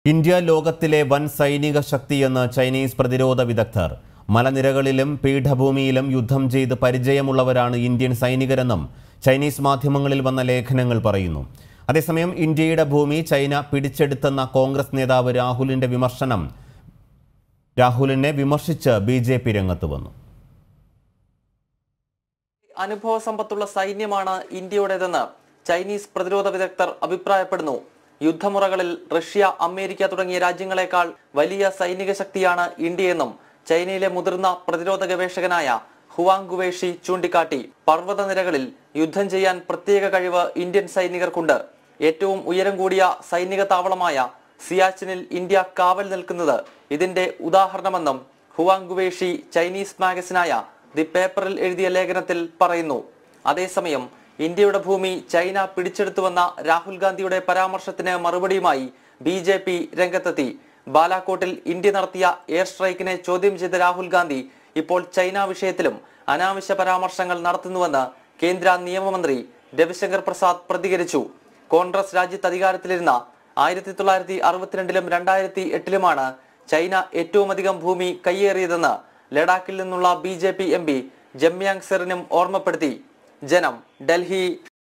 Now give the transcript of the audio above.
India ലോകത്തിലെ വൻ സൈനിക ശക്തിയെന്ന് ചൈനീസ് പ്രതിരോധ വിദഗ്ധർ മലനിരകളിലും പീഠഭൂമിയിലും യുദ്ധം ചെയ്ത് പരിചയമുള്ളവരാണ് ഇന്ത്യൻ സൈനികരെന്നും ചൈനീസ് മാധ്യമങ്ങളിൽ വന്ന ലേഖനങ്ങൾ പറയുന്നു അതേസമയം ഇന്ത്യയുടെ ഭൂമി ചൈന പിടിച്ചെടുത്തെന്ന കോൺഗ്രസ് നേതാവ് രാഹുലിന്റെ വിമർശനം രാഹുലിനെ വിമർശിച്ച് ബി ജെ പി രംഗത്ത് വന്നു അനുഭവ സമ്പത്തുള്ള സൈന്യമാണ് ഇന്ത്യയുടേതെന്ന് ചൈനീസ് പ്രതിരോധ വിദഗ്ധർ അഭിപ്രായപ്പെടുന്നു യുദ്ധമുറകളിൽ റഷ്യ അമേരിക്ക തുടങ്ങിയ രാജ്യങ്ങളെക്കാൾ വലിയ സൈനിക ശക്തിയാണ് ഇന്ത്യയെന്നും ചൈനയിലെ മുതിർന്ന പ്രതിരോധ ഗവേഷകനായ ഹുവാങ് ഗുവേഷി ചൂണ്ടിക്കാട്ടി പർവ്വതനിരകളിൽ യുദ്ധം ചെയ്യാൻ പ്രത്യേക കഴിവ് ഇന്ത്യൻ സൈനികർക്കുണ്ട് ഏറ്റവും ഉയരം കൂടിയ സൈനിക താവളമായ സിയാച്ചിനിൽ ഇന്ത്യ കാവൽ നിൽക്കുന്നത് ഇതിന്റെ ഉദാഹരണമെന്നും ഹുവാങ് ഗുവേഷി ചൈനീസ് മാഗസിനായ ദി പേപ്പറിൽ എഴുതിയ ലേഖനത്തിൽ പറയുന്നു അതേസമയം ഇന്ത്യയുടെ ഭൂമി ചൈന പിടിച്ചെടുത്തുവന്ന രാഹുൽ ഗാന്ധിയുടെ പരാമർശത്തിന് മറുപടിയുമായി ബി ജെ പി രംഗത്തെത്തി ബാലാക്കോട്ടിൽ ഇന്ത്യ നടത്തിയ എയർ സ്ട്രൈക്കിനെ ചോദ്യം ചെയ്ത രാഹുൽ ഗാന്ധി ഇപ്പോൾ ചൈന വിഷയത്തിലും അനാവശ്യ പരാമർശങ്ങൾ നടത്തുന്നുവെന്ന് കേന്ദ്ര നിയമമന്ത്രി രവിശങ്കർ പ്രസാദ് പ്രതികരിച്ചു കോൺഗ്രസ് രാജ്യത്ത് അധികാരത്തിലിരുന്ന ആയിരത്തി തൊള്ളായിരത്തി അറുപത്തിരണ്ടിലും രണ്ടായിരത്തി എട്ടിലുമാണ് ചൈന ഏറ്റവും അധികം ഭൂമി കയ്യേറിയതെന്ന് ലഡാക്കിൽ നിന്നുള്ള B J P M P Jamyang സെറിനും ഓർമ്മപ്പെടുത്തി ജനം ഡൽഹി